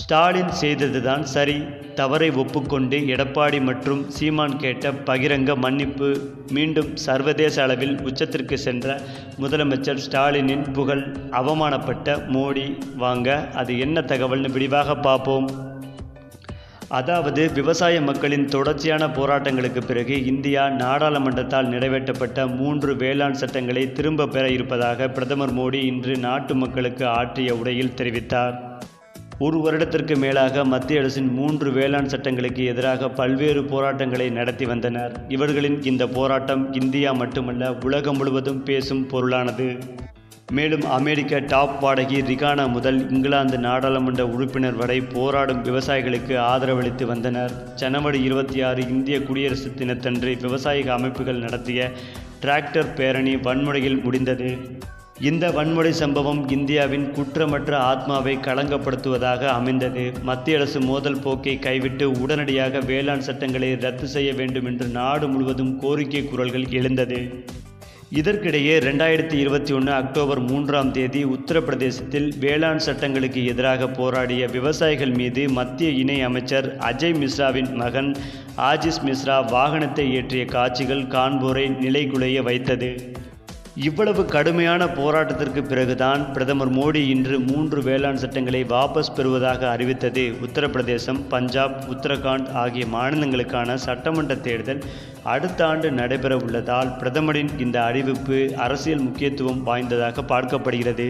ஸ்டாலின் செய்ததுதான் சரி தவறை ஒப்புக்கொண்டு எடப்பாடி மற்றும் சீமான் கேட்ட பகிரங்க மன்னிப்பு மீண்டும் சர்வதேச அளவில் உச்சத்திற்கு சென்ற முதலமைச்சர் ஸ்டாலினின் புகழ் அவமானப்பட்ட மோடி வாங்க அது என்ன தகவல்னு விரிவாக பார்ப்போம் அதாவது விவசாய மக்களின் தொடர்ச்சியான போராட்டங்களுக்கு பிறகு இந்தியா நாடாளுமன்றத்தால் நிறைவேற்றப்பட்ட மூன்று வேளாண் சட்டங்களை திரும்ப பெற இருப்பதாக பிரதமர் மோடி இன்று நாட்டு மக்களுக்கு ஆற்றிய உரையில் தெரிவித்தார் ஒரு வருடத்திற்கு மேலாக மத்திய அரசின் மூன்று வேளாண் சட்டங்களுக்கு எதிராக பல்வேறு போராட்டங்களை நடத்தி வந்தனர் இவர்களின் இந்த போராட்டம் இந்தியா மட்டுமல்ல உலகம் முழுவதும் பேசும் பொருளானது மேலும் அமெரிக்க டாப் பாடகி ரிகானா முதல் இங்கிலாந்து நாடாளுமன்ற உறுப்பினர் வரை போராடும் விவசாயிகளுக்கு ஆதரவளித்து வந்தனர் ஜனவரி இருபத்தி ஆறு இந்திய குடியரசு தினத்தன்று விவசாயிக அமைப்புகள் நடத்திய டிராக்டர் பேரணி வன்முறையில் முடிந்தது இந்த வன்முறை சம்பவம் இந்தியாவின் குற்றமற்ற ஆத்மாவை களங்கப்படுத்துவதாக அமைந்தது மத்திய அரசு மோதல் போக்கை கைவிட்டு உடனடியாக வேளாண் சட்டங்களை ரத்து செய்ய வேண்டும் என்று நாடு முழுவதும் கோரிக்கை குரல்கள் எழுந்தது இதற்கிடையே ரெண்டாயிரத்தி இருபத்தி ஒன்று அக்டோபர் மூன்றாம் தேதி உத்தரப்பிரதேசத்தில் வேளாண் சட்டங்களுக்கு எதிராக போராடிய விவசாயிகள் மீது மத்திய இணை அமைச்சர் அஜய் மிஸ்ராவின் மகன் ஆஜிஸ் மிஸ்ரா வாகனத்தை ஏற்றிய காட்சிகள் காண்போரை நிலைகுலைய வைத்தது இவ்வளவு கடுமையான போராட்டத்திற்கு பிறகுதான் பிரதமர் மோடி இன்று மூன்று வேளாண் சட்டங்களை வாபஸ் பெறுவதாக அறிவித்தது உத்தரப்பிரதேசம் பஞ்சாப் உத்தரகாண்ட் ஆகிய மாநிலங்களுக்கான சட்டமன்ற தேர்தல் அடுத்த ஆண்டு நடைபெற உள்ளதால் பிரதமரின் இந்த அறிவிப்பு அரசியல் முக்கியத்துவம் வாய்ந்ததாக பார்க்கப்படுகிறது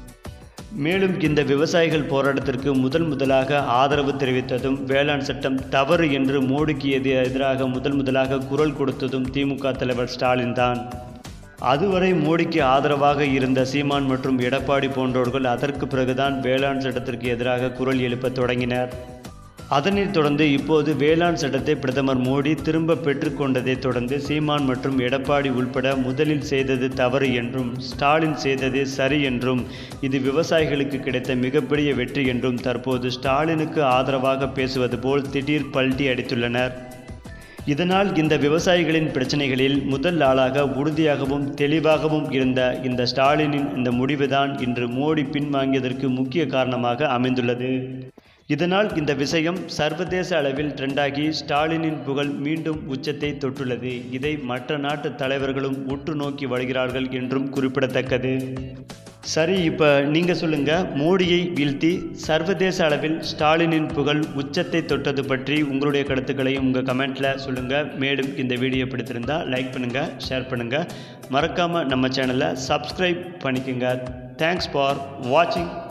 மேலும் இந்த விவசாயிகள் போராட்டத்திற்கு முதல் முதலாக ஆதரவு தெரிவித்ததும் வேளாண் சட்டம் தவறு என்று மோடிக்கு எதி எதிராக முதல் முதலாக குரல் கொடுத்ததும் திமுக தலைவர் ஸ்டாலின் தான் அதுவரை மோடிக்கு ஆதரவாக இருந்த சீமான் மற்றும் எடப்பாடி போன்றவர்கள் அதற்கு பிறகுதான் வேளாண் சட்டத்திற்கு எதிராக குரல் எழுப்பத் தொடங்கினர் அதனைத் தொடர்ந்து இப்போது வேளாண் சட்டத்தை பிரதமர் மோடி திரும்ப பெற்றுக்கொண்டதைத் தொடர்ந்து சீமான் மற்றும் எடப்பாடி உள்பட முதலில் செய்தது தவறு என்றும் ஸ்டாலின் செய்தது சரி என்றும் இது விவசாயிகளுக்கு கிடைத்த மிகப்பெரிய வெற்றி என்றும் தற்போது ஸ்டாலினுக்கு ஆதரவாக பேசுவது போல் திடீர் பல்டி அடித்துள்ளனர் இதனால் இந்த விவசாயிகளின் பிரச்சனைகளில் முதல் ஆளாக உறுதியாகவும் தெளிவாகவும் இருந்த இந்த ஸ்டாலினின் இந்த முடிவுதான் இன்று மோடி பின்வாங்கியதற்கு முக்கிய காரணமாக அமைந்துள்ளது இதனால் இந்த விஷயம் சர்வதேச அளவில் ட்ரெண்டாகி ஸ்டாலினின் புகழ் மீண்டும் உச்சத்தை தொட்டுள்ளது இதை மற்ற நாட்டு தலைவர்களும் உற்று நோக்கி வருகிறார்கள் என்றும் குறிப்பிடத்தக்கது சரி இப்போ நீங்கள் சொல்லுங்கள் மோடியை வீழ்த்தி சர்வதேச அளவில் ஸ்டாலினின் புகழ் உச்சத்தை தொட்டது பற்றி உங்களுடைய கருத்துக்களையும் உங்கள் கமெண்ட்டில் சொல்லுங்கள் மேலும் இந்த வீடியோ பிடித்திருந்தால் லைக் பண்ணுங்கள் ஷேர் பண்ணுங்கள் மறக்காமல் நம்ம சேனலை சப்ஸ்கிரைப் பண்ணிக்கோங்க தேங்க்ஸ் ஃபார் வாட்சிங்